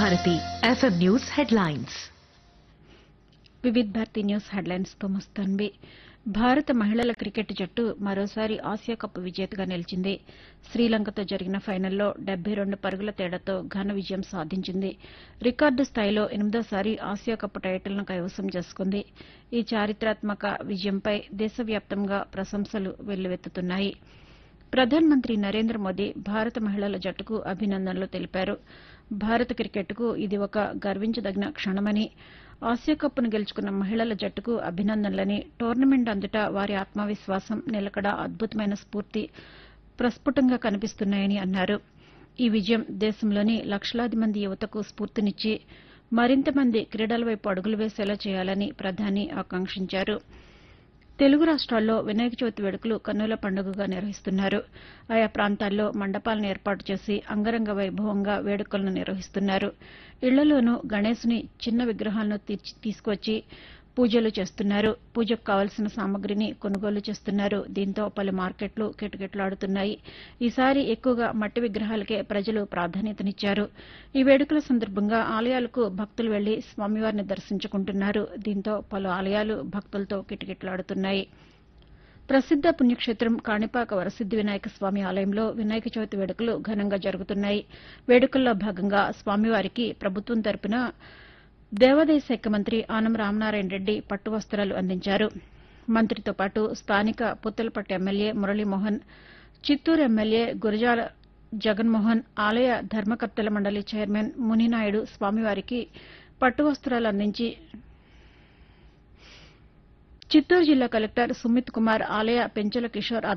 Bharati FM news headlines Vividh Bharati news headlines తో మస్తాన్వి భారత మహిళల క్రికెట్ జట్టు మరోసారి ఆసియా కప్ విజేతగా నిలిచింది శ్రీలంకతో జరిగిన ఫైనల్లో డెబ్బై రెండు పరుగుల తేడాతో ఘన విజయం సాధించింది రికార్డు స్థాయిలో ఎనిమిదోసారి ఆసియా కప్ టైటిల్ను కైవసం చేసుకుంది ఈ చారిత్రాత్మక విజయంపై దేశవ్యాప్తంగా ప్రశంసలు వెల్లువెత్తుతున్నాయి ప్రధానమంత్రి నరేంద్ర మోదీ భారత మహిళల జట్టుకు అభినందనలు తెలిపారు భారత క్రికెట్కు ఇది ఒక గర్వించదగిన క్షణమని ఆసియా కప్ను గెలుచుకున్న మహిళల జట్టుకు అభినందనలని టోర్నమెంట్ అంతటా వారి ఆత్మవిశ్వాసం నిలకడ అద్భుతమైన స్ఫూర్తి ప్రస్ఫుటంగా కనిపిస్తున్నాయని అన్నారు ఈ విజయం దేశంలోని లక్షలాది మంది యువతకు స్ఫూర్తినిచ్చి మరింత మంది క్రీడల వైపు అడుగులు వేసేలా చేయాలని ప్రధాని ఆకాంక్షించారు తెలుగు రాష్ట్రాల్లో వినాయక చవితి వేడుకలు కన్నుల పండుగగా నిర్వహిస్తున్నారు ఆయా ప్రాంతాల్లో మండపాలను ఏర్పాటు చేసి అంగరంగ వైభవంగా వేడుకలను నిర్వహిస్తున్నారు ఇళ్లలోనూ గణేశుని చిన్న విగ్రహాలను తీర్చి- తీసుకొచ్చి పూజలు చేస్తున్నారు పూజకు కావలసిన సామగ్రిని కొనుగోలు చేస్తున్నారు దీంతో పలు మార్కెట్లు కిటకిటలాడుతున్నాయి ఈసారి ఎక్కువగా మట్టి విగ్రహాలకే ప్రజలు ప్రాధాన్యతనిచ్చారు ఈ వేడుకల సందర్భంగా ఆలయాలకు భక్తులు వెళ్లి స్వామివారిని దర్శించుకుంటున్నారు దీంతో పలు ఆలయాలు భక్తులతో కిటకిటలాడుతున్నాయి ప్రసిద్ద పుణ్యక్షేత్రం కాణిపాక వరసిద్ది వినాయక స్వామి ఆలయంలో వినాయక చవితి వేడుకలు ఘనంగా జరుగుతున్నాయి వేడుకల్లో భాగంగా స్వామివారికి ప్రభుత్వం తరపున దేవాదాయ శాఖ మంత్రి ఆనం రామనారాయణ రెడ్డి పట్టు వస్త్రాలు అందించారు మంత్రితో పాటు స్థానిక పుత్తలపట్టు ఎమ్మెల్యే మురళీమోహన్ చిత్తూరు ఎమ్మెల్యే గురజాల జగన్మోహన్ ఆలయ ధర్మకర్తల మండలి చైర్మన్ మునినాయుడు స్వామివారికి పట్టు వస్త్రాలు అందించి చిత్తూరు జిల్లా కలెక్టర్ సుమిత్ కుమార్ ఆలయ పెంచల కిషోర్